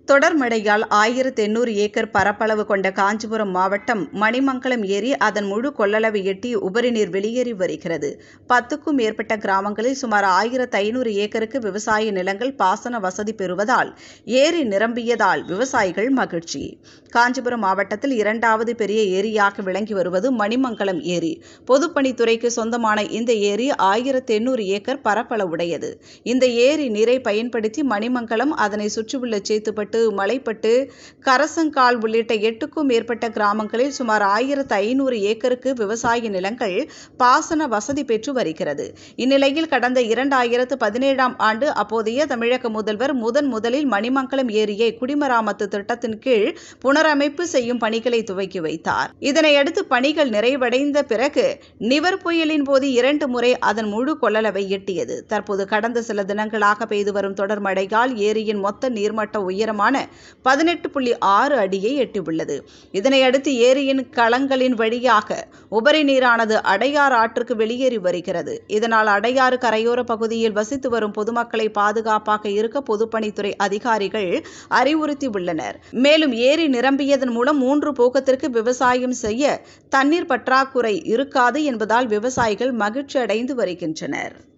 தொடர் மழையால் ஆயிரத்து எண்ணூறு ஏக்கர் பரப்பளவு கொண்ட காஞ்சிபுரம் மாவட்டம் மணிமங்கலம் ஏரி அதன் முழு கொள்ளளவை எட்டி உபரி நீர் வெளியேறி வருகிறது பத்துக்கும் மேற்பட்ட கிராமங்களில் சுமார் ஆயிரத்து ஐநூறு ஏக்கருக்கு விவசாய நிலங்கள் பாசன வசதி பெறுவதால் ஏரி நிரம்பியதால் விவசாயிகள் மகிழ்ச்சி காஞ்சிபுரம் மாவட்டத்தில் இரண்டாவது பெரிய ஏரியாக விளங்கி வருவது மணிமங்கலம் ஏரி பொதுப்பணித்துறைக்கு சொந்தமான இந்த ஏரி ஆயிரத்து எண்ணூறு ஏக்கர் பரப்பளவுடையது இந்த ஏரி நீரை பயன்படுத்தி மணிமங்கலம் அதனை சுற்றியுள்ள சேத்துப்பட்டு மலைப்பட்டு கரசங்கால் உள்ளிட்ட எட்டுக்கும் மேற்பட்ட கிராமங்களில் சுமார் ஆயிரத்து ஐநூறு ஏக்கருக்கு விவசாய நிலங்கள் பாசன வசதி பெற்று வருகிறது இந்நிலையில் கடந்த இரண்டாயிரத்து பதினேழாம் ஆண்டு அப்போதைய தமிழக முதல்வர் முதன் முதலில் மணிமங்கலம் ஏரியை குடிமராமத்து திட்டத்தின் கீழ் புனரமைப்பு செய்யும் பணிகளை துவக்கி வைத்தார் இதனையடுத்து பணிகள் நிறைவடைந்த பிறகு நிவர் புயலின் போது இரண்டு முறை அதன் முழு கொள்ளளவை எட்டியது தற்போது கடந்த சில தினங்களாக பெய்து வரும் தொடர் மழையால் ஏரியின் மொத்த நீர்மட்ட உயரமான பதினெட்டு புள்ளி ஆறு அடியை எட்டியுள்ளது இதனையடுத்து ஏரியின் களங்களின் வழியாக உபரி நீரானது அடையாறு ஆற்றுக்கு வெளியேறி வருகிறது இதனால் அடையாறு கரையோர பகுதியில் வசித்து வரும் பொதுமக்களை பாதுகாப்பாக இருக்க பொதுப்பணித்துறை அதிகாரிகள் அறிவுறுத்தியுள்ளனர் மேலும் ஏரி நிரம்பியதன் மூலம் மூன்று போக்கத்திற்கு விவசாயம் செய்ய தண்ணீர் பற்றாக்குறை இருக்காது என்பதால் விவசாயிகள் மகிழ்ச்சி அடைந்து வருகின்றனர்